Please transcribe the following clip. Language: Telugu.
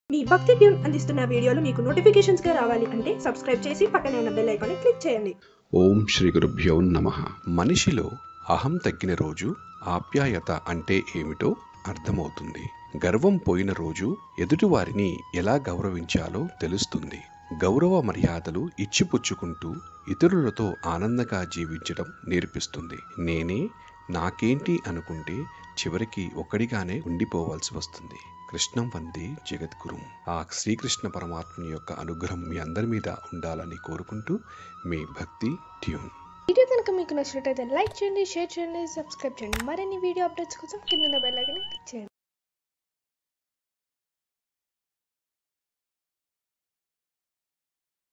మీ భక్తి ట్యూన్ అందిస్తున్న వీడియోలు మీకు నోటిఫికేషన్స్ గా రావాలి అంటే సబ్స్క్రైబ్ చేసి పక్కనే ఉన్న బెల్ ఐకాన్ క్లిక్ చేయండి ఓం శ్రీ గురుభ్యో నమ మనిషిలో అహం తగ్గిన రోజు ఆప్యాయత అంటే ఏమిటో అర్థమవుతుంది గర్వం పోయిన రోజు ఎదుటివారిని ఎలా గౌరవించాలో తెలుస్తుంది గౌరవ మర్యాదలు ఇచ్చిపుచ్చుకుంటూ ఇతరులతో ఆనందంగా జీవించడం నేర్పిస్తుంది నేనే నాకేంటి అనుకుంటే చివరికి ఒక్కడిగానే ఉండిపోవాల్సి వస్తుంది కృష్ణం వందే జగద్గురు ఆ శ్రీకృష్ణ పరమాత్మ యొక్క అనుగ్రహం మీ అందరి మీద ఉండాలని కోరుకుంటూ మీ భక్తి ట్యూన్ వీడియో కనుక మీకు నచ్చినట్టయితే లైక్ చేయండి షేర్ చేయండి సబ్స్క్రైబ్ చేయండి మరిన్ని వీడియో అప్డేట్స్ కోసం కింద బెల్ ఐకాన్ క్లిక్ చేయండి